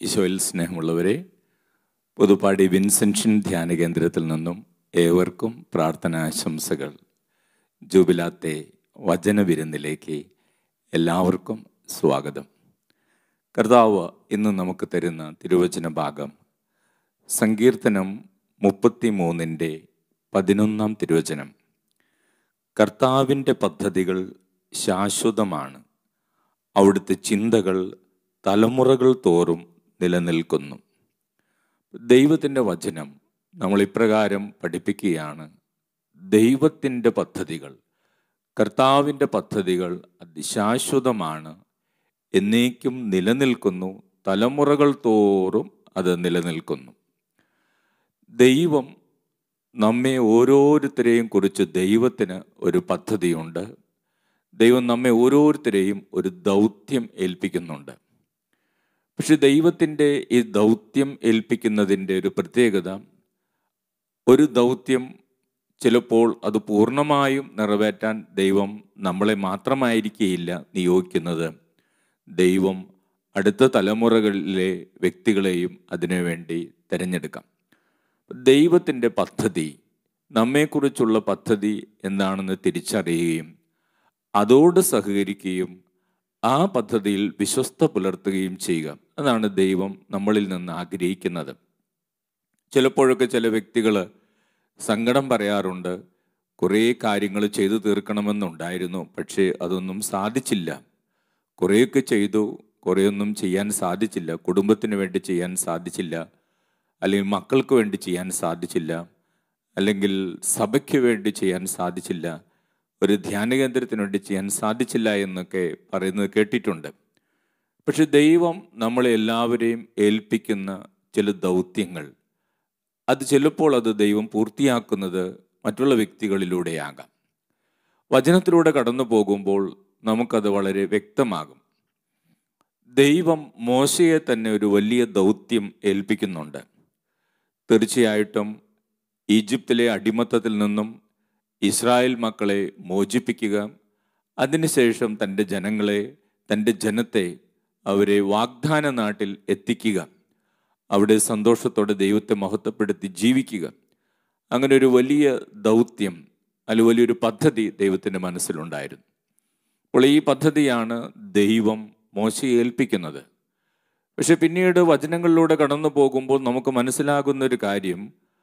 ഈശോയിൽ സ്നേഹമുള്ളവരെ പുതുപ്പാടി വിൻസെൻഷൻ ധ്യാന കേന്ദ്രത്തിൽ നിന്നും ഏവർക്കും പ്രാർത്ഥനാശംസകൾ ജൂബിലാത്തെ വചനവിരുന്നിലേക്ക് എല്ലാവർക്കും സ്വാഗതം കർത്താവ് ഇന്ന് നമുക്ക് തരുന്ന തിരുവചന ഭാഗം സങ്കീർത്തനം മുപ്പത്തി മൂന്നിൻ്റെ പതിനൊന്നാം തിരുവചനം കർത്താവിൻ്റെ പദ്ധതികൾ ശാശ്വതമാണ് അവിടുത്തെ ചിന്തകൾ തലമുറകൾ തോറും നിലനിൽക്കുന്നു ദൈവത്തിൻ്റെ വചനം നമ്മൾ ഇപ്രകാരം പഠിപ്പിക്കുകയാണ് ദൈവത്തിൻ്റെ പദ്ധതികൾ കർത്താവിൻ്റെ പദ്ധതികൾ അതിശാശ്വതമാണ് എന്നേക്കും നിലനിൽക്കുന്നു തലമുറകൾ തോറും അത് നിലനിൽക്കുന്നു ദൈവം നമ്മെ ഓരോരുത്തരെയും കുറിച്ച് ദൈവത്തിന് ഒരു പദ്ധതിയുണ്ട് ദൈവം നമ്മെ ഓരോരുത്തരെയും ഒരു ദൗത്യം ഏൽപ്പിക്കുന്നുണ്ട് പക്ഷെ ദൈവത്തിൻ്റെ ഈ ദൗത്യം ഏൽപ്പിക്കുന്നതിൻ്റെ ഒരു പ്രത്യേകത ഒരു ദൗത്യം ചിലപ്പോൾ അത് പൂർണ്ണമായും നിറവേറ്റാൻ ദൈവം നമ്മളെ മാത്രമായിരിക്കുകയില്ല നിയോഗിക്കുന്നത് ദൈവം അടുത്ത തലമുറകളിലെ വ്യക്തികളെയും അതിനുവേണ്ടി തിരഞ്ഞെടുക്കാം ദൈവത്തിൻ്റെ പദ്ധതി നമ്മെക്കുറിച്ചുള്ള പദ്ധതി എന്താണെന്ന് തിരിച്ചറിയുകയും അതോട് സഹകരിക്കുകയും ആ പദ്ധതിയിൽ വിശ്വസ്ത പുലർത്തുകയും ചെയ്യുക അതാണ് ദൈവം നമ്മളിൽ നിന്ന് ആഗ്രഹിക്കുന്നത് ചിലപ്പോഴൊക്കെ ചില വ്യക്തികൾ സങ്കടം പറയാറുണ്ട് കുറേ കാര്യങ്ങൾ ചെയ്തു തീർക്കണമെന്നുണ്ടായിരുന്നു പക്ഷേ അതൊന്നും സാധിച്ചില്ല കുറേയൊക്കെ ചെയ്തു കുറേയൊന്നും ചെയ്യാൻ സാധിച്ചില്ല കുടുംബത്തിന് വേണ്ടി ചെയ്യാൻ സാധിച്ചില്ല അല്ലെങ്കിൽ മക്കൾക്ക് വേണ്ടി ചെയ്യാൻ സാധിച്ചില്ല അല്ലെങ്കിൽ സഭയ്ക്ക് വേണ്ടി ചെയ്യാൻ സാധിച്ചില്ല ഒരു ധ്യാന കേന്ദ്രത്തിന് വേണ്ടി ചെയ്യാൻ സാധിച്ചില്ല എന്നൊക്കെ പറയുന്നത് കേട്ടിട്ടുണ്ട് പക്ഷെ ദൈവം നമ്മളെ എല്ലാവരെയും ഏൽപ്പിക്കുന്ന ചില ദൗത്യങ്ങൾ അത് ചിലപ്പോൾ അത് ദൈവം പൂർത്തിയാക്കുന്നത് മറ്റുള്ള വ്യക്തികളിലൂടെയാകാം വചനത്തിലൂടെ കടന്നു പോകുമ്പോൾ നമുക്കത് വളരെ വ്യക്തമാകും ദൈവം മോശയെ തന്നെ ഒരു വലിയ ദൗത്യം ഏൽപ്പിക്കുന്നുണ്ട് തീർച്ചയായിട്ടും ഈജിപ്തിലെ അടിമത്തത്തിൽ നിന്നും ഇസ്രായേൽ മക്കളെ മോചിപ്പിക്കുക അതിനുശേഷം തൻ്റെ ജനങ്ങളെ തൻ്റെ ജനത്തെ അവരെ വാഗ്ദാന നാട്ടിൽ എത്തിക്കുക അവിടെ സന്തോഷത്തോടെ ദൈവത്തെ മഹത്വപ്പെടുത്തി ജീവിക്കുക അങ്ങനെ ഒരു വലിയ ദൗത്യം അല്ലെങ്കിൽ വലിയൊരു പദ്ധതി ദൈവത്തിൻ്റെ മനസ്സിലുണ്ടായിരുന്നു അപ്പോൾ ഈ പദ്ധതിയാണ് ദൈവം മോശയെ ഏൽപ്പിക്കുന്നത് പക്ഷെ പിന്നീട് വചനങ്ങളിലൂടെ കടന്നു പോകുമ്പോൾ നമുക്ക് മനസ്സിലാകുന്ന ഒരു കാര്യം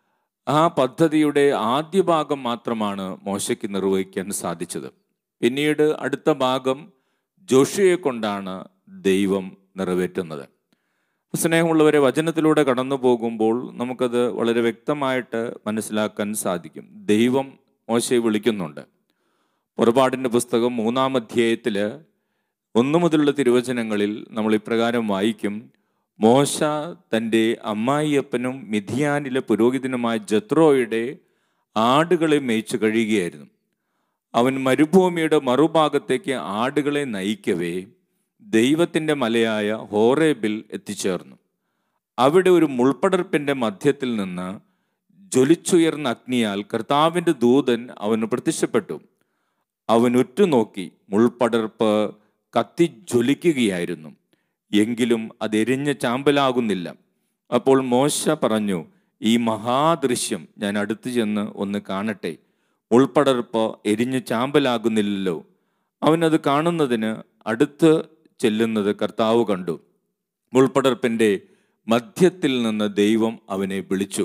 ആ പദ്ധതിയുടെ ആദ്യ ഭാഗം മാത്രമാണ് മോശയ്ക്ക് നിർവഹിക്കാൻ സാധിച്ചത് പിന്നീട് അടുത്ത ഭാഗം ജോഷിയെ കൊണ്ടാണ് ദൈവം നിറവേറ്റുന്നത് സ്നേഹമുള്ളവരെ വചനത്തിലൂടെ കടന്നു പോകുമ്പോൾ നമുക്കത് വളരെ വ്യക്തമായിട്ട് മനസ്സിലാക്കാൻ സാധിക്കും ദൈവം മോശയെ വിളിക്കുന്നുണ്ട് പുറപാടിൻ്റെ പുസ്തകം മൂന്നാം അധ്യായത്തിൽ ഒന്നു മുതലുള്ള തിരുവചനങ്ങളിൽ നമ്മൾ ഇപ്രകാരം വായിക്കും മോശ തൻ്റെ അമ്മായിയപ്പനും മിഥിയാനിലെ പുരോഹിതനുമായ ജത്രോയുടെ ആടുകളെ മേയിച്ചു കഴിയുകയായിരുന്നു അവൻ മരുഭൂമിയുടെ മറുഭാഗത്തേക്ക് ആടുകളെ നയിക്കവേ ദൈവത്തിൻ്റെ മലയായ ഹോറേബിൽ എത്തിച്ചേർന്നു അവിടെ ഒരു മുൾപ്പടർപ്പിൻ്റെ മധ്യത്തിൽ നിന്ന് ജ്വലിച്ചുയർന്ന അഗ്നിയാൽ കർത്താവിൻ്റെ ദൂതൻ അവന് പ്രത്യക്ഷപ്പെട്ടു അവൻ ഉറ്റുനോക്കി മുൾപ്പടർപ്പ് കത്തി ജ്വലിക്കുകയായിരുന്നു എങ്കിലും അത് എരിഞ്ഞ ചാമ്പലാകുന്നില്ല അപ്പോൾ മോശ പറഞ്ഞു ഈ മഹാദൃശ്യം ഞാൻ അടുത്തു ചെന്ന് ഒന്ന് കാണട്ടെ ഉൾപ്പടർപ്പ് എരിഞ്ഞ് ചാമ്പലാകുന്നില്ലല്ലോ അവനത് കാണുന്നതിന് അടുത്ത് ചെല്ലുന്നത് കർത്താവ് കണ്ടു ഉൾപ്പടർപ്പിൻ്റെ മധ്യത്തിൽ നിന്ന് ദൈവം അവനെ വിളിച്ചു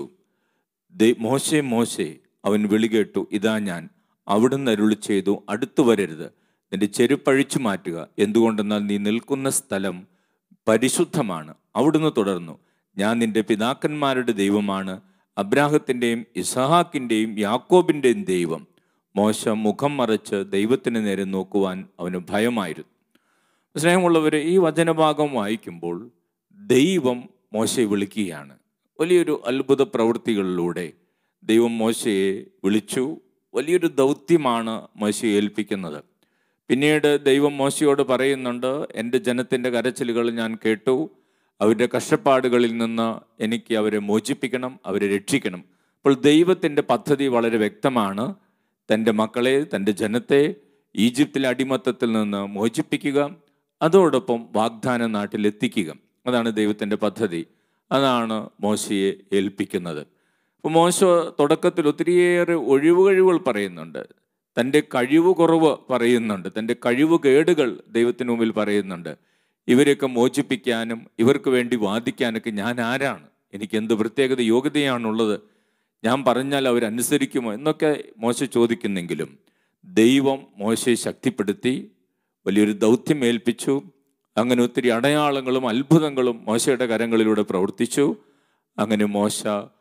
മോശെ മോശെ അവൻ വിളി കേട്ടു ഇതാ ഞാൻ അവിടുന്ന് അരുളി ചെയ്തു അടുത്തു വരരുത് നിന്റെ ചെരുപ്പഴിച്ചു മാറ്റുക എന്തുകൊണ്ടെന്നാൽ നീ നിൽക്കുന്ന സ്ഥലം പരിശുദ്ധമാണ് അവിടുന്ന് തുടർന്നു ഞാൻ നിന്റെ പിതാക്കന്മാരുടെ ദൈവമാണ് അബ്രാഹത്തിൻ്റെയും ഇസഹാക്കിൻ്റെയും യാക്കോബിൻ്റെയും ദൈവം മോശ മുഖം മറച്ച് ദൈവത്തിന് നേരെ നോക്കുവാൻ അവന് ഭയമായിരുന്നു സ്നേഹമുള്ളവരെ ഈ വചനഭാഗം വായിക്കുമ്പോൾ ദൈവം മോശയെ വിളിക്കുകയാണ് വലിയൊരു അത്ഭുത പ്രവൃത്തികളിലൂടെ ദൈവം മോശയെ വിളിച്ചു വലിയൊരു ദൗത്യമാണ് മോശയെ ഏൽപ്പിക്കുന്നത് പിന്നീട് ദൈവം മോശയോട് പറയുന്നുണ്ട് എൻ്റെ ജനത്തിൻ്റെ കരച്ചിലുകൾ ഞാൻ കേട്ടു അവരുടെ കഷ്ടപ്പാടുകളിൽ നിന്ന് എനിക്ക് അവരെ മോചിപ്പിക്കണം അവരെ രക്ഷിക്കണം അപ്പോൾ ദൈവത്തിൻ്റെ പദ്ധതി വളരെ വ്യക്തമാണ് തൻ്റെ മക്കളെ തൻ്റെ ജനത്തെ ഈജിപ്തിലെ അടിമത്തത്തിൽ നിന്ന് മോചിപ്പിക്കുക അതോടൊപ്പം വാഗ്ദാന നാട്ടിൽ എത്തിക്കുക അതാണ് ദൈവത്തിൻ്റെ പദ്ധതി അതാണ് മോശയെ ഏൽപ്പിക്കുന്നത് അപ്പോൾ മോശ തുടക്കത്തിൽ ഒത്തിരിയേറെ ഒഴിവുകഴിവുകൾ പറയുന്നുണ്ട് തൻ്റെ കഴിവ് കുറവ് പറയുന്നുണ്ട് തൻ്റെ കഴിവ് കേടുകൾ ദൈവത്തിന് മുമ്പിൽ പറയുന്നുണ്ട് ഇവരെയൊക്കെ മോചിപ്പിക്കാനും ഇവർക്ക് വേണ്ടി വാദിക്കാനൊക്കെ ഞാൻ ആരാണ് എനിക്ക് എന്ത് പ്രത്യേകത യോഗ്യതയാണുള്ളത് ഞാൻ പറഞ്ഞാൽ അവരനുസരിക്കുമോ എന്നൊക്കെ മോശ ചോദിക്കുന്നെങ്കിലും ദൈവം മോശയെ ശക്തിപ്പെടുത്തി വലിയൊരു ദൗത്യം ഏൽപ്പിച്ചു അങ്ങനെ ഒത്തിരി അടയാളങ്ങളും അത്ഭുതങ്ങളും മോശയുടെ കരങ്ങളിലൂടെ പ്രവർത്തിച്ചു അങ്ങനെ മോശ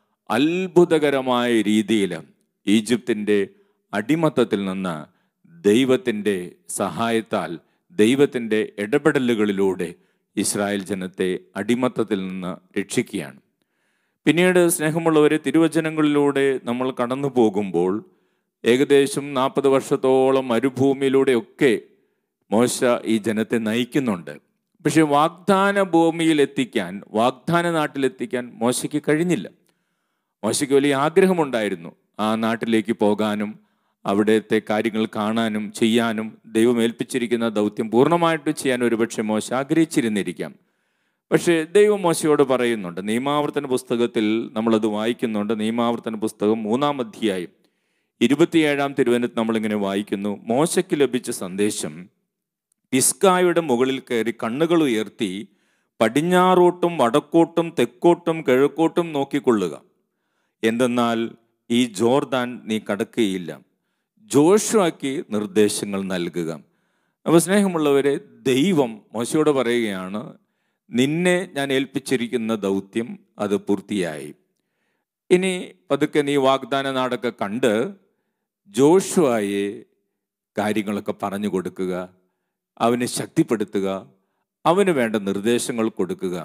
അത്ഭുതകരമായ രീതിയിൽ ഈജിപ്തിൻ്റെ അടിമത്തത്തിൽ നിന്ന് ദൈവത്തിൻ്റെ സഹായത്താൽ ദൈവത്തിൻ്റെ ഇടപെടലുകളിലൂടെ ഇസ്രായേൽ ജനത്തെ അടിമത്തത്തിൽ നിന്ന് രക്ഷിക്കുകയാണ് പിന്നീട് സ്നേഹമുള്ളവരെ തിരുവചനങ്ങളിലൂടെ നമ്മൾ കടന്നു പോകുമ്പോൾ ഏകദേശം നാൽപ്പത് വർഷത്തോളം മരുഭൂമിയിലൂടെയൊക്കെ മോശ ഈ ജനത്തെ നയിക്കുന്നുണ്ട് പക്ഷെ വാഗ്ദാന ഭൂമിയിൽ എത്തിക്കാൻ വാഗ്ദാന നാട്ടിലെത്തിക്കാൻ മോശയ്ക്ക് കഴിഞ്ഞില്ല മോശയ്ക്ക് വലിയ ആഗ്രഹമുണ്ടായിരുന്നു ആ നാട്ടിലേക്ക് പോകാനും അവിടുത്തെ കാര്യങ്ങൾ കാണാനും ചെയ്യാനും ദൈവം ഏൽപ്പിച്ചിരിക്കുന്ന ദൗത്യം പൂർണ്ണമായിട്ട് ചെയ്യാൻ ഒരുപക്ഷെ മോശ ആഗ്രഹിച്ചിരുന്നിരിക്കാം പക്ഷേ ദൈവം മോശയോട് പറയുന്നുണ്ട് നിയമാവർത്തന പുസ്തകത്തിൽ നമ്മളത് വായിക്കുന്നുണ്ട് നിയമാവർത്തന പുസ്തകം മൂന്നാം അധ്യായം ഇരുപത്തിയേഴാം തിരുവനത്ത് നമ്മളിങ്ങനെ വായിക്കുന്നു മോശയ്ക്ക് ലഭിച്ച സന്ദേശം പിസ്കായുടെ മുകളിൽ കയറി കണ്ണുകൾ ഉയർത്തി പടിഞ്ഞാറോട്ടും വടക്കോട്ടും തെക്കോട്ടും കിഴക്കോട്ടും നോക്കിക്കൊള്ളുക എന്തെന്നാൽ ഈ ജോർദാൻ നീ കടക്കുകയില്ല ജോഷുവാക്കി നിർദ്ദേശങ്ങൾ നൽകുക അപ്പോൾ സ്നേഹമുള്ളവരെ ദൈവം മോശയോട് പറയുകയാണ് നിന്നെ ഞാൻ ഏൽപ്പിച്ചിരിക്കുന്ന ദൗത്യം അത് പൂർത്തിയായി ഇനി പതുക്കെ നീ വാഗ്ദാന നാടൊക്കെ കണ്ട് ജോഷുവായെ കാര്യങ്ങളൊക്കെ പറഞ്ഞു കൊടുക്കുക അവനെ ശക്തിപ്പെടുത്തുക അവന് വേണ്ട നിർദ്ദേശങ്ങൾ കൊടുക്കുക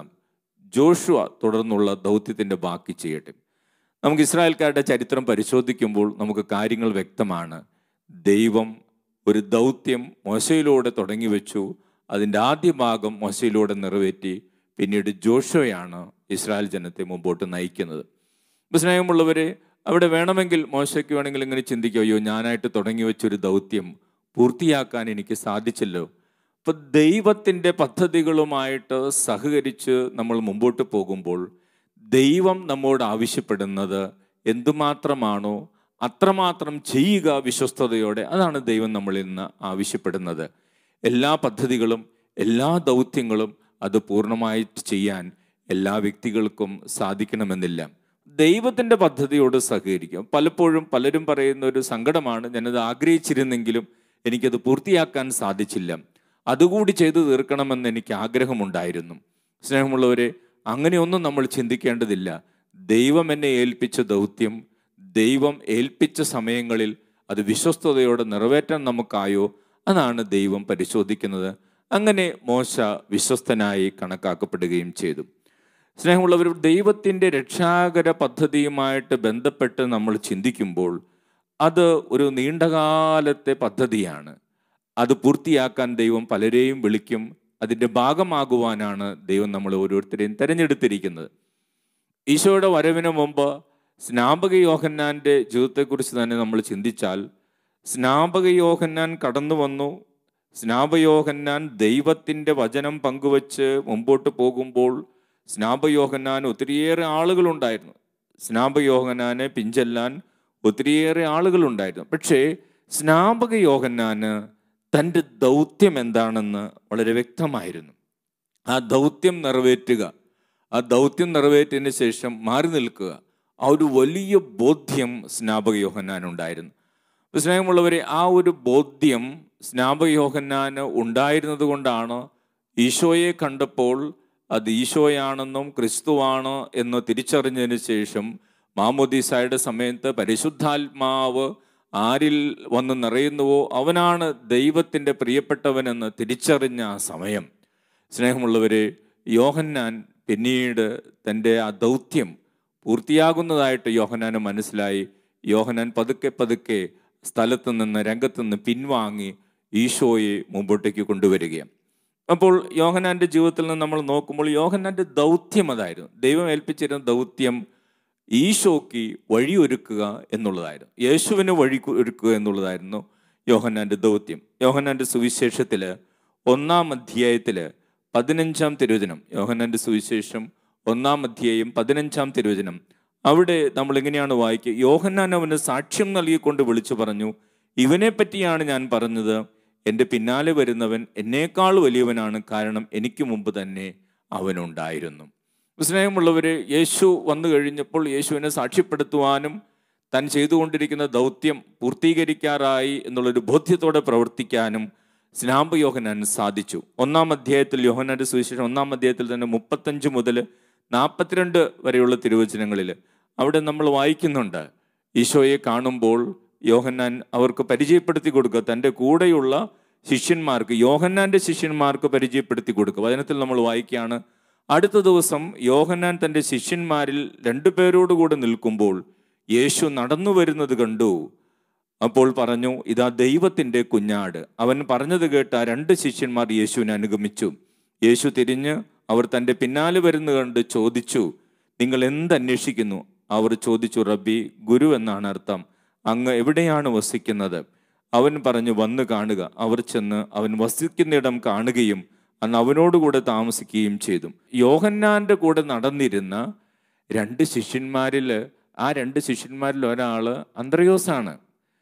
ജോഷുവ തുടർന്നുള്ള ദൗത്യത്തിൻ്റെ ബാക്കി ചെയ്യട്ടെ നമുക്ക് ഇസ്രായേൽക്കാരുടെ ചരിത്രം പരിശോധിക്കുമ്പോൾ നമുക്ക് കാര്യങ്ങൾ വ്യക്തമാണ് ദൈവം ഒരു ദൗത്യം മോശയിലൂടെ തുടങ്ങി വെച്ചു അതിൻ്റെ ആദ്യ ഭാഗം മോശയിലൂടെ നിറവേറ്റി പിന്നീട് ജോഷോയാണ് ഇസ്രായേൽ ജനത്തെ മുമ്പോട്ട് നയിക്കുന്നത് ഇപ്പം സ്നേഹമുള്ളവരെ അവിടെ വേണമെങ്കിൽ മോശയ്ക്ക് വേണമെങ്കിൽ ഇങ്ങനെ ചിന്തിക്കുക അയ്യോ ഞാനായിട്ട് തുടങ്ങി വെച്ചൊരു ദൗത്യം പൂർത്തിയാക്കാൻ എനിക്ക് സാധിച്ചല്ലോ അപ്പം ദൈവത്തിൻ്റെ പദ്ധതികളുമായിട്ട് സഹകരിച്ച് നമ്മൾ മുമ്പോട്ട് പോകുമ്പോൾ ദൈവം നമ്മോട് ആവശ്യപ്പെടുന്നത് എന്തുമാത്രമാണോ അത്രമാത്രം ചെയ്യുക വിശ്വസ്തയോടെ അതാണ് ദൈവം നമ്മളിൽ നിന്ന് ആവശ്യപ്പെടുന്നത് എല്ലാ പദ്ധതികളും എല്ലാ ദൗത്യങ്ങളും അത് പൂർണ്ണമായിട്ട് ചെയ്യാൻ എല്ലാ വ്യക്തികൾക്കും സാധിക്കണമെന്നില്ല ദൈവത്തിൻ്റെ പദ്ധതിയോട് സഹകരിക്കും പലപ്പോഴും പലരും പറയുന്ന ഒരു സങ്കടമാണ് ഞാനത് ആഗ്രഹിച്ചിരുന്നെങ്കിലും എനിക്കത് പൂർത്തിയാക്കാൻ സാധിച്ചില്ല അതുകൂടി ചെയ്തു തീർക്കണമെന്ന് എനിക്ക് ആഗ്രഹമുണ്ടായിരുന്നു സ്നേഹമുള്ളവരെ അങ്ങനെയൊന്നും നമ്മൾ ചിന്തിക്കേണ്ടതില്ല ദൈവം എന്നെ ഏൽപ്പിച്ച ദൗത്യം ദൈവം ഏൽപ്പിച്ച സമയങ്ങളിൽ അത് വിശ്വസ്തയോടെ നിറവേറ്റാൻ നമുക്കായോ അതാണ് ദൈവം പരിശോധിക്കുന്നത് അങ്ങനെ മോശ വിശ്വസ്തനായി കണക്കാക്കപ്പെടുകയും ചെയ്തു സ്നേഹമുള്ളവർ ദൈവത്തിൻ്റെ രക്ഷാകര പദ്ധതിയുമായിട്ട് ബന്ധപ്പെട്ട് നമ്മൾ ചിന്തിക്കുമ്പോൾ അത് ഒരു നീണ്ടകാലത്തെ പദ്ധതിയാണ് അത് പൂർത്തിയാക്കാൻ ദൈവം പലരെയും വിളിക്കും അതിൻ്റെ ഭാഗമാകുവാനാണ് ദൈവം നമ്മൾ ഓരോരുത്തരെയും തിരഞ്ഞെടുത്തിരിക്കുന്നത് ഈശോയുടെ വരവിന് മുമ്പ് സ്നാപക യോഹന്നാൻ്റെ ജീവിതത്തെക്കുറിച്ച് തന്നെ നമ്മൾ ചിന്തിച്ചാൽ സ്നാപക യോഹന്നാൻ കടന്നു വന്നു സ്നാപയോഹന്നാൻ ദൈവത്തിൻ്റെ വചനം പങ്കുവച്ച് മുമ്പോട്ട് പോകുമ്പോൾ സ്നാപയോഹന്നാൻ ഒത്തിരിയേറെ ആളുകളുണ്ടായിരുന്നു സ്നാപയോഹന്നാനെ പിഞ്ചെല്ലാൻ ഒത്തിരിയേറെ ആളുകളുണ്ടായിരുന്നു പക്ഷേ സ്നാപക യോഹന്നാന് തൻ്റെ ദൗത്യം എന്താണെന്ന് വളരെ വ്യക്തമായിരുന്നു ആ ദൗത്യം നിറവേറ്റുക ആ ദൗത്യം നിറവേറ്റിയതിന് ശേഷം മാറി നിൽക്കുക ആ ഒരു വലിയ ബോധ്യം സ്നാപക യോഹന്നാനുണ്ടായിരുന്നു സ്നേഹമുള്ളവരെ ആ ഒരു ബോധ്യം സ്നാപക യോഹന്നാന് ഉണ്ടായിരുന്നത് കൊണ്ടാണ് ഈശോയെ കണ്ടപ്പോൾ അത് ഈശോയാണെന്നും ക്രിസ്തുവാണ് എന്ന് തിരിച്ചറിഞ്ഞതിന് ശേഷം മാമോദീസായുടെ സമയത്ത് പരിശുദ്ധാത്മാവ് ആരിൽ വന്ന് നിറയുന്നുവോ അവനാണ് ദൈവത്തിൻ്റെ പ്രിയപ്പെട്ടവനെന്ന് തിരിച്ചറിഞ്ഞ ആ സമയം സ്നേഹമുള്ളവരെ യോഹന്നാൻ പിന്നീട് തൻ്റെ ആ ദൗത്യം പൂർത്തിയാകുന്നതായിട്ട് യോഹന്നാന് മനസ്സിലായി യോഹന്നാൻ പതുക്കെ പതുക്കെ സ്ഥലത്ത് നിന്ന് രംഗത്ത് നിന്ന് പിൻവാങ്ങി ഈശോയെ മുമ്പോട്ടേക്ക് കൊണ്ടുവരികയാണ് അപ്പോൾ യോഹന്നാൻ്റെ ജീവിതത്തിൽ നിന്ന് നമ്മൾ നോക്കുമ്പോൾ യോഹന്നാൻ്റെ ദൗത്യം അതായിരുന്നു ദൈവം ഏൽപ്പിച്ചിരുന്ന ദൗത്യം ഈശോയ്ക്ക് വഴിയൊരുക്കുക എന്നുള്ളതായിരുന്നു യേശുവിന് വഴി ഒരുക്കുക എന്നുള്ളതായിരുന്നു യോഹന്നാൻ്റെ ദൗത്യം യോഹന്നാൻ്റെ സുവിശേഷത്തിൽ ഒന്നാം അധ്യായത്തിൽ പതിനഞ്ചാം തിരുവചനം യോഹന്നാന്റെ സുവിശേഷം ഒന്നാം അധ്യായം പതിനഞ്ചാം തിരുവചനം അവിടെ നമ്മൾ എങ്ങനെയാണ് വായിക്കുക യോഹന്നാൻ അവന് സാക്ഷ്യം നൽകിക്കൊണ്ട് വിളിച്ചു പറഞ്ഞു ഇവനെ പറ്റിയാണ് ഞാൻ പറഞ്ഞത് എൻ്റെ പിന്നാലെ വരുന്നവൻ എന്നേക്കാൾ വലിയവനാണ് കാരണം എനിക്ക് മുമ്പ് തന്നെ അവനുണ്ടായിരുന്നു സ്നേഹമുള്ളവരെ യേശു വന്നു കഴിഞ്ഞപ്പോൾ യേശുവിനെ സാക്ഷ്യപ്പെടുത്തുവാനും താൻ ചെയ്തുകൊണ്ടിരിക്കുന്ന ദൗത്യം പൂർത്തീകരിക്കാറായി എന്നുള്ളൊരു ബോധ്യത്തോടെ പ്രവർത്തിക്കാനും സ്നാമ്പ് യോഹനാൻ സാധിച്ചു ഒന്നാം അധ്യായത്തിൽ യോഹനാന്റെ സുവിശേഷം ഒന്നാം അധ്യായത്തിൽ തന്നെ മുപ്പത്തഞ്ച് മുതൽ നാൽപ്പത്തിരണ്ട് വരെയുള്ള തിരുവചനങ്ങളിൽ അവിടെ നമ്മൾ വായിക്കുന്നുണ്ട് ഈശോയെ കാണുമ്പോൾ യോഹന്നാൻ അവർക്ക് പരിചയപ്പെടുത്തി കൊടുക്കുക തൻ്റെ കൂടെയുള്ള ശിഷ്യന്മാർക്ക് യോഹന്നാന്റെ ശിഷ്യന്മാർക്ക് പരിചയപ്പെടുത്തി കൊടുക്കുക വചനത്തിൽ നമ്മൾ വായിക്കുകയാണ് അടുത്ത ദിവസം യോഹന്നാൻ തൻ്റെ ശിഷ്യന്മാരിൽ രണ്ടു പേരോടുകൂടെ നിൽക്കുമ്പോൾ യേശു നടന്നു വരുന്നത് കണ്ടു അപ്പോൾ പറഞ്ഞു ഇതാ ദൈവത്തിൻ്റെ കുഞ്ഞാട് അവൻ പറഞ്ഞത് കേട്ട് ആ രണ്ട് ശിഷ്യന്മാർ യേശുവിനെ അനുഗമിച്ചു യേശു തിരിഞ്ഞ് അവർ തൻ്റെ പിന്നാലെ വരുന്ന കണ്ട് ചോദിച്ചു നിങ്ങൾ എന്തന്വേഷിക്കുന്നു അവർ ചോദിച്ചു റബ്ബി ഗുരു എന്നാണ് അർത്ഥം അങ്ങ് എവിടെയാണ് വസിക്കുന്നത് അവൻ പറഞ്ഞു വന്ന് കാണുക അവർ ചെന്ന് അവൻ വസിക്കുന്നിടം കാണുകയും അന്ന് അവനോടുകൂടെ താമസിക്കുകയും ചെയ്തു യോഹന്നാന്റെ കൂടെ നടന്നിരുന്ന രണ്ട് ശിഷ്യന്മാരിൽ ആ രണ്ട് ശിഷ്യന്മാരിൽ ഒരാൾ അന്ത്രയോസാണ്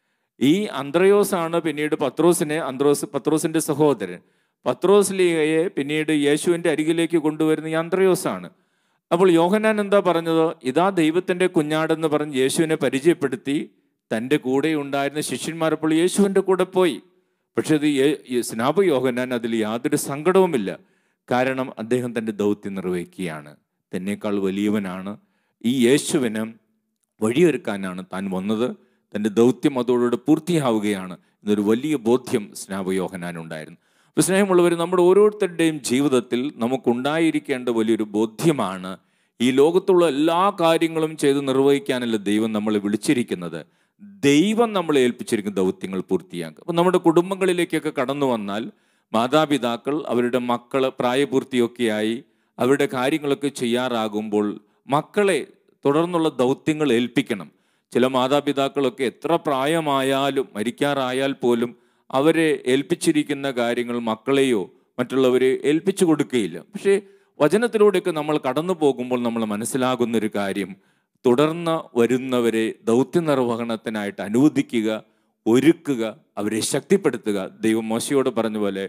ഈ അന്ത്രയോസാണ് പിന്നീട് പത്രോസിനെ അന്ത്രോസ് പത്രോസിന്റെ സഹോദരൻ പത്രോസ്ലിയയെ പിന്നീട് യേശുവിന്റെ അരികിലേക്ക് കൊണ്ടുവരുന്ന ഈ അന്ത്രയോസാണ് അപ്പോൾ യോഹന്നാൻ എന്താ പറഞ്ഞത് ഇതാ ദൈവത്തിന്റെ കുഞ്ഞാടെന്ന് പറഞ്ഞ് യേശുവിനെ പരിചയപ്പെടുത്തി തൻ്റെ കൂടെ ഉണ്ടായിരുന്ന ശിഷ്യന്മാർ അപ്പോൾ യേശുവിൻ്റെ കൂടെ പോയി പക്ഷെ അത് യേ- ഈ സ്നാപ യോഹന്നാൻ അതിൽ യാതൊരു സങ്കടവുമില്ല കാരണം അദ്ദേഹം തൻ്റെ ദൗത്യം നിർവഹിക്കുകയാണ് തന്നേക്കാൾ വലിയവനാണ് ഈ യേശുവിന് വഴിയൊരുക്കാനാണ് താൻ വന്നത് തൻ്റെ ദൗത്യം അതോടുകൂടെ പൂർത്തിയാവുകയാണ് എന്നൊരു വലിയ ബോധ്യം സ്നാപയോഹനാനുണ്ടായിരുന്നു അപ്പോൾ സ്നേഹമുള്ളവർ നമ്മുടെ ഓരോരുത്തരുടെയും ജീവിതത്തിൽ നമുക്കുണ്ടായിരിക്കേണ്ട വലിയൊരു ബോധ്യമാണ് ഈ ലോകത്തുള്ള എല്ലാ കാര്യങ്ങളും ചെയ്ത് നിർവഹിക്കാനല്ല ദൈവം നമ്മളെ വിളിച്ചിരിക്കുന്നത് ദൈവം നമ്മളെ ഏൽപ്പിച്ചിരിക്കുന്ന ദൗത്യങ്ങൾ പൂർത്തിയാക്കുക അപ്പം നമ്മുടെ കുടുംബങ്ങളിലേക്കൊക്കെ കടന്നു വന്നാൽ മാതാപിതാക്കൾ അവരുടെ മക്കൾ പ്രായപൂർത്തിയൊക്കെയായി അവരുടെ കാര്യങ്ങളൊക്കെ ചെയ്യാറാകുമ്പോൾ മക്കളെ തുടർന്നുള്ള ദൗത്യങ്ങൾ ഏൽപ്പിക്കണം ചില മാതാപിതാക്കളൊക്കെ എത്ര പ്രായമായാലും മരിക്കാറായാൽ പോലും അവരെ ഏൽപ്പിച്ചിരിക്കുന്ന കാര്യങ്ങൾ മക്കളെയോ മറ്റുള്ളവരെ ഏൽപ്പിച്ചു കൊടുക്കുകയില്ല പക്ഷേ വചനത്തിലൂടെയൊക്കെ നമ്മൾ കടന്നു പോകുമ്പോൾ നമ്മൾ മനസ്സിലാകുന്നൊരു കാര്യം തുടർന്ന് വരുന്നവരെ ദൗത്യ നിർവഹണത്തിനായിട്ട് അനുവദിക്കുക ഒരുക്കുക അവരെ ശക്തിപ്പെടുത്തുക ദൈവം മോശയോട് പറഞ്ഞ പോലെ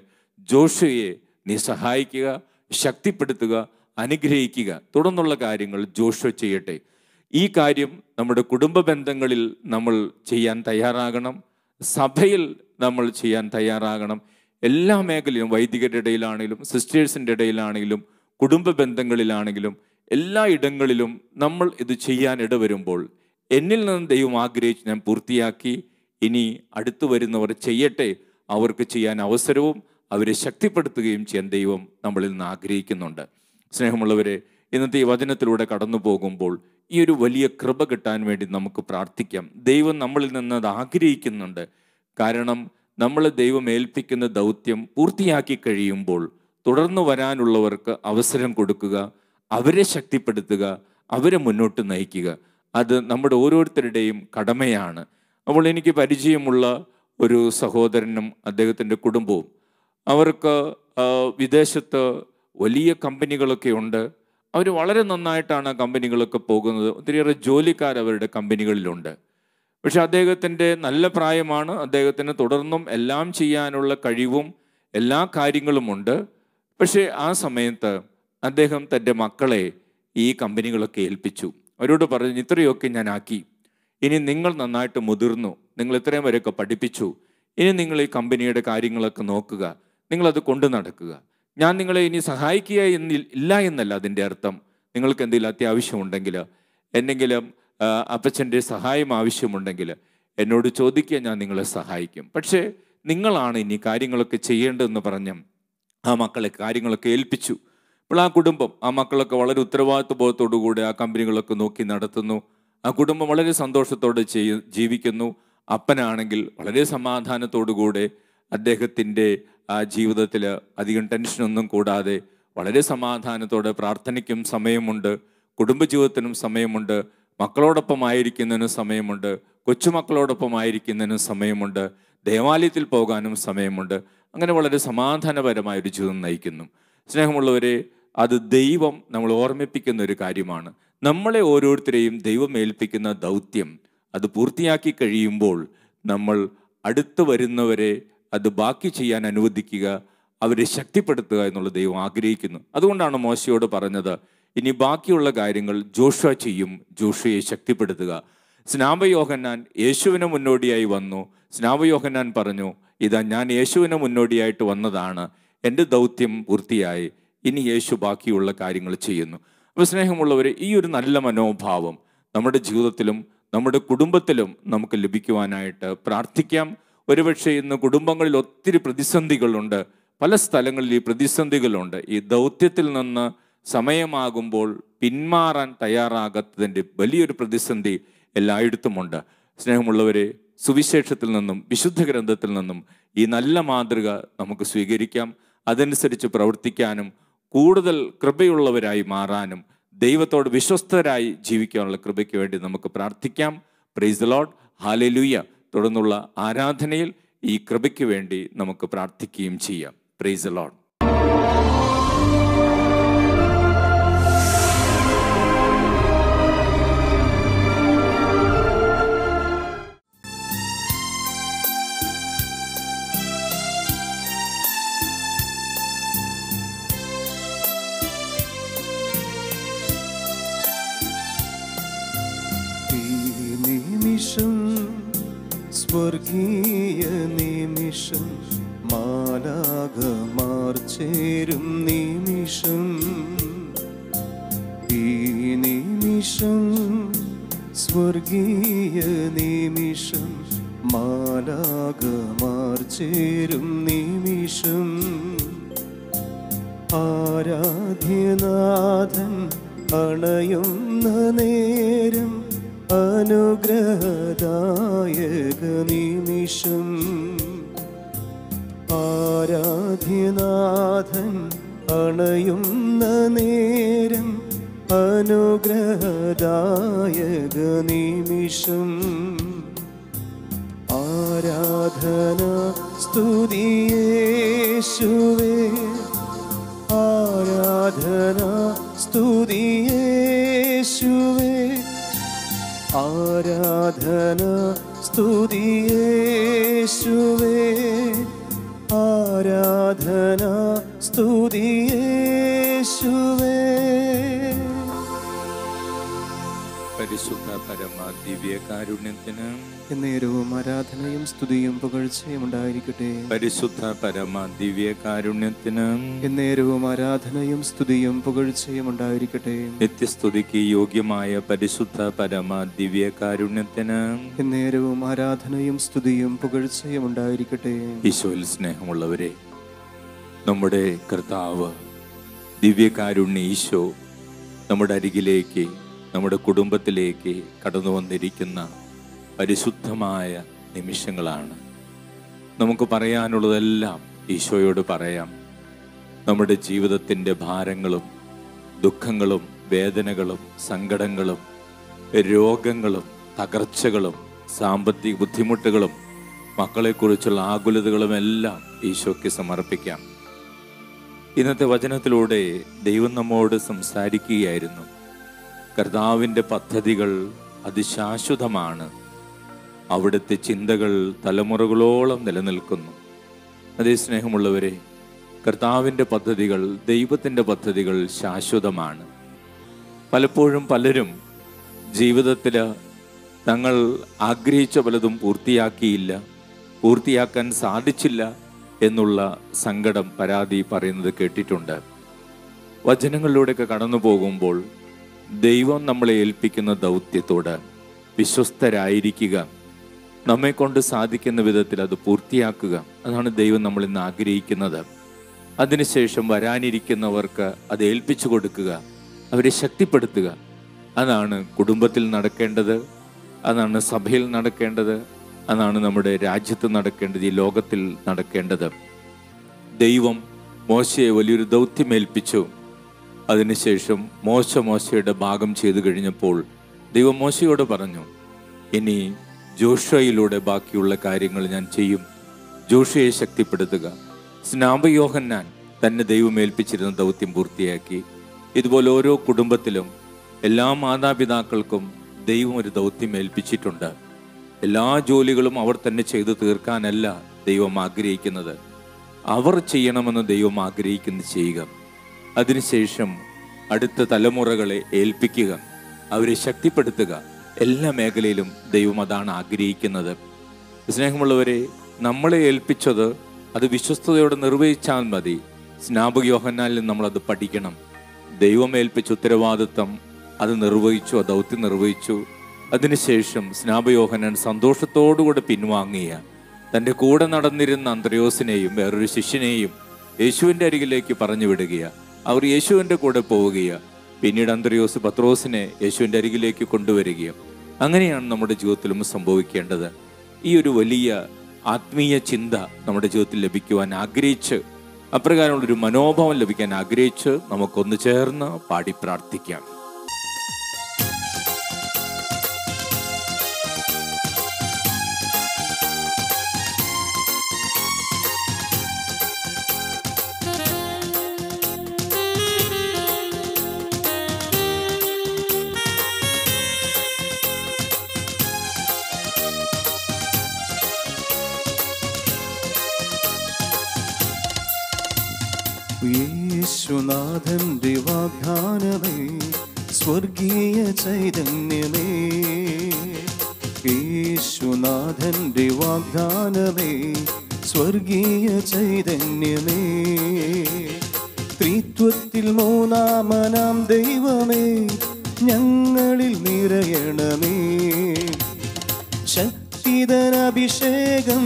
ജോഷയെ നീ സഹായിക്കുക ശക്തിപ്പെടുത്തുക അനുഗ്രഹിക്കുക തുടർന്നുള്ള കാര്യങ്ങൾ ജോഷ ചെയ്യട്ടെ ഈ കാര്യം നമ്മുടെ കുടുംബ ബന്ധങ്ങളിൽ നമ്മൾ ചെയ്യാൻ തയ്യാറാകണം സഭയിൽ നമ്മൾ ചെയ്യാൻ തയ്യാറാകണം എല്ലാ മേഖലയിലും വൈദികരുടെ ഇടയിലാണെങ്കിലും സിസ്റ്റേഴ്സിൻ്റെ ഇടയിലാണെങ്കിലും കുടുംബ ബന്ധങ്ങളിലാണെങ്കിലും എല്ലാ ഇടങ്ങളിലും നമ്മൾ ഇത് ചെയ്യാൻ ഇടവരുമ്പോൾ എന്നിൽ നിന്ന് ദൈവം ആഗ്രഹിച്ച് ഞാൻ പൂർത്തിയാക്കി ഇനി അടുത്തു വരുന്നവർ ചെയ്യട്ടെ അവർക്ക് ചെയ്യാൻ അവസരവും അവരെ ശക്തിപ്പെടുത്തുകയും ചെയ്യാൻ ദൈവം നമ്മളിൽ നിന്ന് ആഗ്രഹിക്കുന്നുണ്ട് സ്നേഹമുള്ളവരെ ഇന്നത്തെ ഈ വചനത്തിലൂടെ കടന്നു പോകുമ്പോൾ ഈ ഒരു വലിയ കൃപ കിട്ടാൻ വേണ്ടി നമുക്ക് പ്രാർത്ഥിക്കാം ദൈവം നമ്മളിൽ നിന്ന് അത് ആഗ്രഹിക്കുന്നുണ്ട് കാരണം നമ്മളെ ദൈവം ഏൽപ്പിക്കുന്ന ദൗത്യം പൂർത്തിയാക്കി കഴിയുമ്പോൾ തുടർന്ന് വരാനുള്ളവർക്ക് അവസരം കൊടുക്കുക അവരെ ശക്തിപ്പെടുത്തുക അവരെ മുന്നോട്ട് നയിക്കുക അത് നമ്മുടെ ഓരോരുത്തരുടെയും കടമയാണ് അപ്പോൾ എനിക്ക് പരിചയമുള്ള ഒരു സഹോദരനും അദ്ദേഹത്തിൻ്റെ കുടുംബവും അവർക്ക് ആ, വിദേശത്ത് വലിയ കമ്പനികളൊക്കെ ഉണ്ട് അവർ വളരെ നന്നായിട്ടാണ് ആ കമ്പനികളൊക്കെ പോകുന്നത് ഒത്തിരിയേറെ ജോലിക്കാർ അവരുടെ കമ്പനികളിലുണ്ട് പക്ഷെ അദ്ദേഹത്തിൻ്റെ നല്ല പ്രായമാണ് അദ്ദേഹത്തിന് തുടർന്നും എല്ലാം ചെയ്യാനുള്ള കഴിവും എല്ലാ കാര്യങ്ങളുമുണ്ട് പക്ഷേ ആ സമയത്ത് അദ്ദേഹം തൻ്റെ മക്കളെ ഈ കമ്പനികളൊക്കെ ഏൽപ്പിച്ചു അവരോട് പറഞ്ഞു ഇത്രയൊക്കെ ഞാൻ ആക്കി ഇനി നിങ്ങൾ നന്നായിട്ട് മുതിർന്നു നിങ്ങൾ ഇത്രയും വരെയൊക്കെ പഠിപ്പിച്ചു ഇനി നിങ്ങൾ ഈ കമ്പനിയുടെ കാര്യങ്ങളൊക്കെ നോക്കുക നിങ്ങളത് കൊണ്ടു നടക്കുക ഞാൻ നിങ്ങളെ ഇനി സഹായിക്കുക എന്നിൽ ഇല്ല എന്നല്ല അതിൻ്റെ അർത്ഥം നിങ്ങൾക്ക് എന്തെങ്കിലും അത്യാവശ്യമുണ്ടെങ്കിൽ എന്തെങ്കിലും ആ, അപ്പച്ചൻ്റെ സഹായം ആവശ്യമുണ്ടെങ്കിൽ എന്നോട് ചോദിക്കുക ഞാൻ നിങ്ങളെ സഹായിക്കും പക്ഷേ നിങ്ങളാണ് ഇനി കാര്യങ്ങളൊക്കെ ചെയ്യേണ്ടതെന്ന് പറഞ്ഞ് ആ മക്കളെ കാര്യങ്ങളൊക്കെ ഏൽപ്പിച്ചു ഇപ്പോൾ ആ കുടുംബം ആ മക്കളൊക്കെ വളരെ ഉത്തരവാദിത്വ ബോധത്തോടു കൂടി ആ കമ്പനികളൊക്കെ നോക്കി നടത്തുന്നു ആ കുടുംബം വളരെ സന്തോഷത്തോടെ ചെയ്യ ജീവിക്കുന്നു അപ്പനാണെങ്കിൽ വളരെ സമാധാനത്തോടു കൂടെ അദ്ദേഹത്തിൻ്റെ ആ ജീവിതത്തിൽ അധികം ടെൻഷനൊന്നും കൂടാതെ വളരെ സമാധാനത്തോടെ പ്രാർത്ഥനയ്ക്കും സമയമുണ്ട് കുടുംബജീവിതത്തിനും സമയമുണ്ട് മക്കളോടൊപ്പം ആയിരിക്കുന്നതിനും സമയമുണ്ട് കൊച്ചുമക്കളോടൊപ്പം ആയിരിക്കുന്നതിനും സമയമുണ്ട് ദേവാലയത്തിൽ പോകാനും സമയമുണ്ട് അങ്ങനെ വളരെ സമാധാനപരമായ ഒരു ജീവിതം നയിക്കുന്നു സ്നേഹമുള്ളവരെ അത് ദൈവം നമ്മൾ ഓർമ്മിപ്പിക്കുന്ന ഒരു കാര്യമാണ് നമ്മളെ ഓരോരുത്തരെയും ദൈവം ഏൽപ്പിക്കുന്ന ദൗത്യം അത് പൂർത്തിയാക്കി കഴിയുമ്പോൾ നമ്മൾ അടുത്ത് വരുന്നവരെ അത് ബാക്കി ചെയ്യാൻ അനുവദിക്കുക അവരെ ശക്തിപ്പെടുത്തുക എന്നുള്ള ദൈവം ആഗ്രഹിക്കുന്നു അതുകൊണ്ടാണ് മോശയോട് പറഞ്ഞത് ഇനി ബാക്കിയുള്ള കാര്യങ്ങൾ ജോഷ ചെയ്യും ജോഷയെ ശക്തിപ്പെടുത്തുക സ്നാപയോഹന്നാൻ യേശുവിന് മുന്നോടിയായി വന്നു സ്നാപയോഹന്നാൻ പറഞ്ഞു ഇതാ ഞാൻ യേശുവിന് മുന്നോടിയായിട്ട് വന്നതാണ് എൻ്റെ ദൗത്യം പൂർത്തിയായി ഇനി യേശു ബാക്കിയുള്ള കാര്യങ്ങൾ ചെയ്യുന്നു അപ്പോൾ സ്നേഹമുള്ളവരെ ഈ ഒരു നല്ല മനോഭാവം നമ്മുടെ ജീവിതത്തിലും നമ്മുടെ കുടുംബത്തിലും നമുക്ക് ലഭിക്കുവാനായിട്ട് പ്രാർത്ഥിക്കാം ഒരുപക്ഷെ ഇന്ന് കുടുംബങ്ങളിൽ ഒത്തിരി പ്രതിസന്ധികളുണ്ട് പല സ്ഥലങ്ങളിൽ ഈ പ്രതിസന്ധികളുണ്ട് ഈ ദൗത്യത്തിൽ നിന്ന് സമയമാകുമ്പോൾ പിന്മാറാൻ തയ്യാറാകാത്തതിൻ്റെ വലിയൊരു പ്രതിസന്ധി എല്ലായിടത്തുമുണ്ട് സ്നേഹമുള്ളവരെ സുവിശേഷത്തിൽ നിന്നും വിശുദ്ധ ഗ്രന്ഥത്തിൽ നിന്നും ഈ നല്ല മാതൃക നമുക്ക് സ്വീകരിക്കാം അതനുസരിച്ച് പ്രവർത്തിക്കാനും കൂടുതൽ കൃപയുള്ളവരായി മാറാനും ദൈവത്തോട് വിശ്വസ്തരായി ജീവിക്കാനുള്ള കൃപയ്ക്ക് വേണ്ടി നമുക്ക് പ്രാർത്ഥിക്കാം പ്രൈസ് ലോഡ് ഹാലലുയ്യ തുടർന്നുള്ള ആരാധനയിൽ ഈ കൃപയ്ക്ക് വേണ്ടി നമുക്ക് പ്രാർത്ഥിക്കുകയും ചെയ്യാം പ്രൈസ് ലോഡ് ഈ നിമിഷം സ്വർഗീയ നിമിഷം മാലാകമാർ ചേരും നിമിഷം ഈ നിമിഷം സ്വർഗീയ നിമിഷം മാലാകമാർ ചേരും നിമിഷം ആരാധ്യനാഥൻ അണയുന്ന നേരം അനുഗ്രഹദായക നിമിഷം ആരാധ്യനാഥൻ അണയുന്ന നേരം അനുഗ്രഹദായക നിമിഷം ആരാധന സ്തുതിയേശുവേ ആരാധന സ്തുതിയേശുവേ ആരാധന സ്തുതിയേശുവേ ആരാധന സ്തുതിയേശുവേ പരിശുദ്ധ പരമ ദിവ്യകാരുണ്യത്തിന് എന്നേരവും ആരാധനയും സ്തുതിയും പുകഴ്ചയും ഉണ്ടായിരിക്കട്ടെ പരിശുദ്ധ പരമ ദിവ്യകാരുണ്യത്തിന് എന്നേരവും ആരാധനയും സ്തുതിയും പുകഴ്ചയും ഉണ്ടായിരിക്കട്ടെ നിത്യസ്തുതിക്ക് യോഗ്യമായ പരിശുദ്ധ പരമ ദിവ്യകാരുണ്യത്തിന് എന്നേരവും ആരാധനയും സ്തുതിയും പുകഴ്ചയും ഉണ്ടായിരിക്കട്ടെ ഈശോയിൽ സ്നേഹമുള്ളവരെ നമ്മുടെ കർത്താവ് ദിവ്യകാരുണ്യ ഈശോ നമ്മുടെ അരികിലേക്ക് നമ്മുടെ കുടുംബത്തിലേക്ക് കടന്നു വന്നിരിക്കുന്ന പരിശുദ്ധമായ നിമിഷങ്ങളാണ് നമുക്ക് പറയാനുള്ളതെല്ലാം ഈശോയോട് പറയാം നമ്മുടെ ജീവിതത്തിൻ്റെ ഭാരങ്ങളും ദുഃഖങ്ങളും വേദനകളും സങ്കടങ്ങളും രോഗങ്ങളും തകർച്ചകളും സാമ്പത്തിക ബുദ്ധിമുട്ടുകളും മക്കളെക്കുറിച്ചുള്ള ആകുലതകളും എല്ലാം ഈശോയ്ക്ക് സമർപ്പിക്കാം ഇന്നത്തെ വചനത്തിലൂടെ ദൈവം നമ്മോട് സംസാരിക്കുകയായിരുന്നു കർത്താവിൻ്റെ പദ്ധതികൾ അതിശാശ്വതമാണ് അവിടുത്തെ ചിന്തകൾ തലമുറകളോളം നിലനിൽക്കുന്നു അതേ സ്നേഹമുള്ളവരെ കർത്താവിൻ്റെ പദ്ധതികൾ ദൈവത്തിൻ്റെ പദ്ധതികൾ ശാശ്വതമാണ് പലപ്പോഴും പലരും ജീവിതത്തിൽ തങ്ങൾ ആഗ്രഹിച്ച പലതും പൂർത്തിയാക്കിയില്ല പൂർത്തിയാക്കാൻ സാധിച്ചില്ല എന്നുള്ള സങ്കടം പരാതി പറയുന്നത് കേട്ടിട്ടുണ്ട് വചനങ്ങളിലൂടെയൊക്കെ കടന്നു പോകുമ്പോൾ ദൈവം നമ്മളെ ഏൽപ്പിക്കുന്ന ദൗത്യത്തോട് വിശ്വസ്തരായിരിക്കുക നമ്മെ കൊണ്ട് സാധിക്കുന്ന വിധത്തിൽ അത് പൂർത്തിയാക്കുക അതാണ് ദൈവം നമ്മൾ ഇന്ന് ആഗ്രഹിക്കുന്നത് അതിനുശേഷം വരാനിരിക്കുന്നവർക്ക് അത് ഏൽപ്പിച്ചു കൊടുക്കുക അവരെ ശക്തിപ്പെടുത്തുക അതാണ് കുടുംബത്തിൽ നടക്കേണ്ടത് അതാണ് സഭയിൽ നടക്കേണ്ടത് അതാണ് നമ്മുടെ രാജ്യത്ത് നടക്കേണ്ടത് ഈ ലോകത്തിൽ നടക്കേണ്ടത് ദൈവം മോശയെ വലിയൊരു ദൗത്യമേൽപ്പിച്ചു അതിനുശേഷം മോശ മോശയുടെ ഭാഗം ചെയ്തു കഴിഞ്ഞപ്പോൾ ദൈവം മോശയോട് പറഞ്ഞു ഇനി ജോഷയിലൂടെ ബാക്കിയുള്ള കാര്യങ്ങൾ ഞാൻ ചെയ്യും ജോഷയെ ശക്തിപ്പെടുത്തുക സ്നാപയോഹന്നാൻ തന്നെ ദൈവം ഏൽപ്പിച്ചിരുന്ന ദൗത്യം പൂർത്തിയാക്കി ഇതുപോലെ ഓരോ കുടുംബത്തിലും എല്ലാ മാതാപിതാക്കൾക്കും ദൈവം ഒരു ദൗത്യം ഏൽപ്പിച്ചിട്ടുണ്ട് എല്ലാ ജോലികളും അവർ തന്നെ ചെയ്തു തീർക്കാനല്ല ദൈവം ആഗ്രഹിക്കുന്നത് അവർ ചെയ്യണമെന്ന് ദൈവം ആഗ്രഹിക്കുന്നത് ചെയ്യുക അതിനുശേഷം അടുത്ത തലമുറകളെ ഏൽപ്പിക്കുക അവരെ ശക്തിപ്പെടുത്തുക എല്ലാ മേഖലയിലും ദൈവം അതാണ് ആഗ്രഹിക്കുന്നത് സ്നേഹമുള്ളവരെ നമ്മളെ ഏൽപ്പിച്ചത് അത് വിശ്വസ്തയോടെ നിർവഹിച്ചാൽ മതി സ്നാപക യോഹന്നാലിൽ നമ്മൾ അത് പഠിക്കണം ദൈവം ഏൽപ്പിച്ച ഉത്തരവാദിത്തം അത് നിർവഹിച്ചു ആ ദൗത്യം നിർവഹിച്ചു അതിനുശേഷം സ്നാപയോഹനൻ സന്തോഷത്തോടുകൂടെ പിൻവാങ്ങിയ തൻ്റെ കൂടെ നടന്നിരുന്ന അന്ത്രയോസിനെയും വേറൊരു ശിഷ്യനെയും യേശുവിൻ്റെ അരികിലേക്ക് പറഞ്ഞു വിടുകയാ അവർ യേശുവിൻ്റെ കൂടെ പോവുകയാ പിന്നീട് അന്ത്രയോസ് പത്രോസിനെ യേശുവിൻ്റെ അരികിലേക്ക് കൊണ്ടുവരികയും അങ്ങനെയാണ് നമ്മുടെ ജീവിതത്തിലും സംഭവിക്കേണ്ടത് ഈ ഒരു വലിയ ആത്മീയ ചിന്ത നമ്മുടെ ജീവിതത്തിൽ ലഭിക്കുവാൻ ആഗ്രഹിച്ച് അപ്രകാരമുള്ളൊരു മനോഭാവം ലഭിക്കാൻ ആഗ്രഹിച്ച് നമുക്കൊന്ന് ചേർന്ന് പാടി പ്രാർത്ഥിക്കാം യേശുനാഥന്റെ വാഗ്ദാനമേ സ്വർഗീയ ചൈതന്യമേ യേശുനാഥന്റെ വാഗ്ദാനമേ സ്വർഗീയ ചൈതന്യമേ ത്രിത്വത്തിൽ മൂന്നാമനാം ദൈവമേ ഞങ്ങളിൽ നിറയണമേ ശക്തിധനഭിഷേകം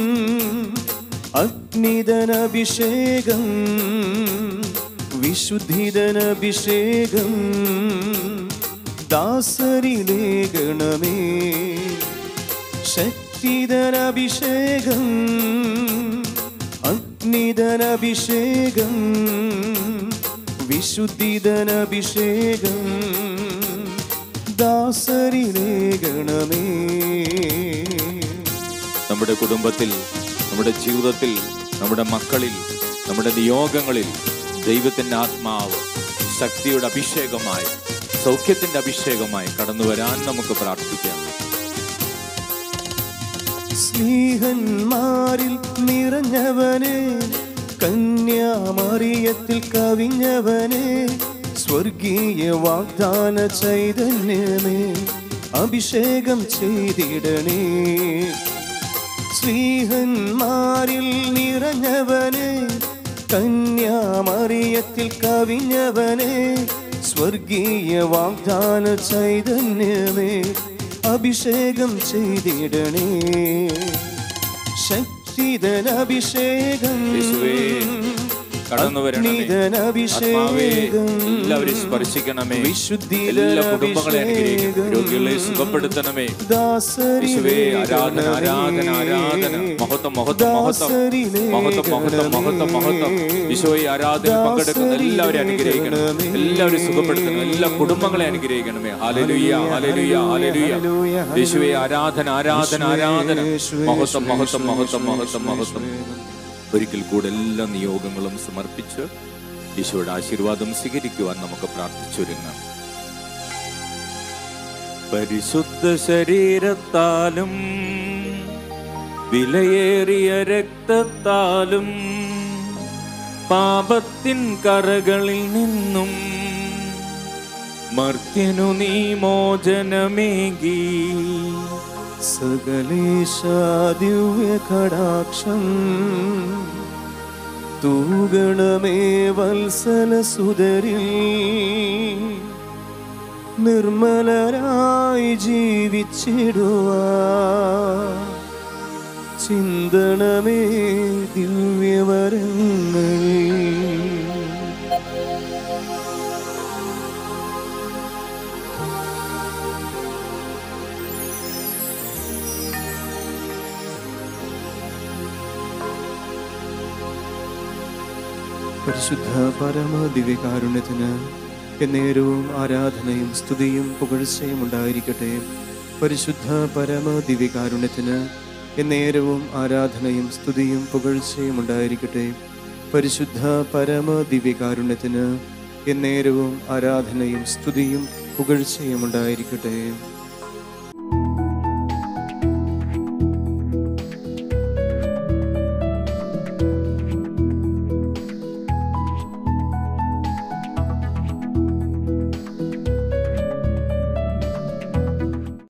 അഗ്നിധനഭിഷേകം വിശുദ്ധിധനഭിഷേകം ദാസരിലേഖണമേ ശക്തിധനഭിഷേകം അഗ്നിധനഭിഷേകം വിശുദ്ധിധനഭിഷേകം ദാസരിലേഖണമേ നമ്മുടെ കുടുംബത്തിൽ നമ്മുടെ ജീവിതത്തിൽ നമ്മുടെ മക്കളിൽ നമ്മുടെ നിയോഗങ്ങളിൽ ദൈവത്തിൻ്റെ ആത്മാവ് ശക്തിയുടെ അഭിഷേകമായി സൗഖ്യത്തിൻ്റെ അഭിഷേകമായി കടന്നു വരാൻ നമുക്ക് പ്രാർത്ഥിക്കാം സ്നേഹന്മാരിൽ നിറഞ്ഞവനെ കന്യാമറിയത്തിൽ കവിഞ്ഞവനെ സ്വർഗീയ വാഗ്ദാന ചൈതന്യമേ അഭിഷേകം ചെയ്തിടണേ സ്നേഹന്മാരിൽ നിറഞ്ഞവനെ കന്യാമറിയത്തിൽ കവിഞ്ഞവനെ സ്വർഗീയ വാഗ്ദാന ചൈതന്യമേ അഭിഷേകം ചെയ്തിടണേ ശക്തിധന അഭിഷേകം യേശുവേ, കടന്നു വരണമേ. ആത്മാവേ, എല്ലാവരെയും സ്പർശിക്കണമേ എല്ലാ കുടുംബങ്ങളെ അനുഗ്രഹിക്കണം രോഗികളെ സുഖപ്പെടുത്തണമേ യേശുവേ ആരാധന ആരാധന ആരാധന മഹത്വം മഹത്വം മഹത്വം മഹത്വം മഹത്വം മഹത്വം മഹത്വം ഈശോയെ ആരാധന പങ്കെടുക്കുന്ന എല്ലാവരെയും അനുഗ്രഹിക്കണം എല്ലാവരെയും സുഖപ്പെടുത്തണം എല്ലാ കുടുംബങ്ങളെ അനുഗ്രഹിക്കണമേ ഹാലലുയ്യ ഹാലലുയ്യ ഹാലലുയ്യ യേശുവേ ആരാധന ആരാധന ആരാധന മഹത്വം മഹത്വം മഹത്വം മഹത്വം മഹത്വം ഒരിക്കൽ കൂടെ എല്ലാ നിയോഗങ്ങളും സമർപ്പിച്ച് ഈശോയുടെ ആശീർവാദം സ്വീകരിക്കുവാൻ നമുക്ക് പ്രാർത്ഥിച്ചൊരുങ്ങാം പരിശുദ്ധ ശരീരത്താലും വിലയേറിയ രക്തത്താലും പാപത്തിൻ കറകളിൽ നിന്നും മർത്യനു നീ മോചനമേകി സകലേശാദിവ്യ കടാക്ഷം തൂഗണമേ വത്സല സുതരിൽ നിർമ്മലരായി ജീവിച്ചിടുവാ ചിന്തണമേ ദിവ്യവരങ്ങൾ പരിശുദ്ധ പരമ ദിവ്യകാരുണ്യത്തിന് എന്നേരവും ആരാധനയും സ്തുതിയും പുകഴ്ചയും ഉണ്ടായിരിക്കട്ടെ പരിശുദ്ധ പരമ ദിവ്യകാരുണ്യത്തിന് എന്നേരവും ആരാധനയും സ്തുതിയും പുകഴ്ചയും ഉണ്ടായിരിക്കട്ടെ പരിശുദ്ധ പരമ ദിവ്യകാരുണ്യത്തിന് എന്നേരവും ആരാധനയും സ്തുതിയും പുകഴ്ചയും ഉണ്ടായിരിക്കട്ടെ